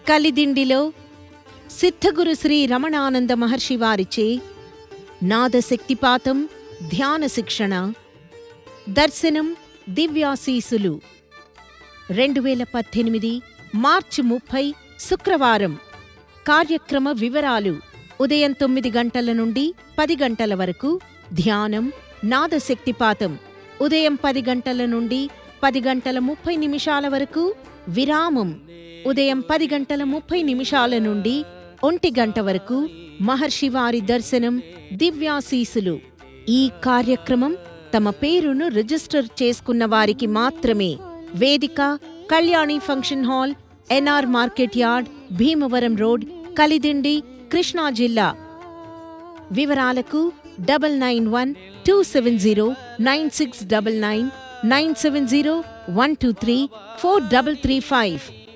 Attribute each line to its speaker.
Speaker 1: కలిదిండిలో సిద్ధగురు శ్రీ రమణానంద మహర్షి వారిచే నాదశక్తిపాతం ధ్యాన శిక్షణ దర్శనం దివ్యాశీసులు రెండు వేల పద్దెనిమిది మార్చి ముప్పై శుక్రవారం కార్యక్రమ వివరాలు ఉదయం తొమ్మిది గంటల నుండి పది గంటల వరకు ధ్యానం నాదశక్తిపాతం ఉదయం పది గంటల నుండి పది గంటల ముప్పై నిమిషాల వరకు విరామం ఉదయం పది గంటల ముప్పై నిమిషాల నుండి ఒంటి గంట వరకు మహర్షి వారి దర్శనం దివ్యాశీసులు ఈ కార్యక్రమం తమ పేరును రిజిస్టర్ చేసుకున్న వారికి మాత్రమే వేదిక Kalyani function hall NR market yard Bhimavaram road Kalidindi Krishna జిల్లా వివరాలకు double nine one two seven zero nine six double nine nine seven zero one two three four double three five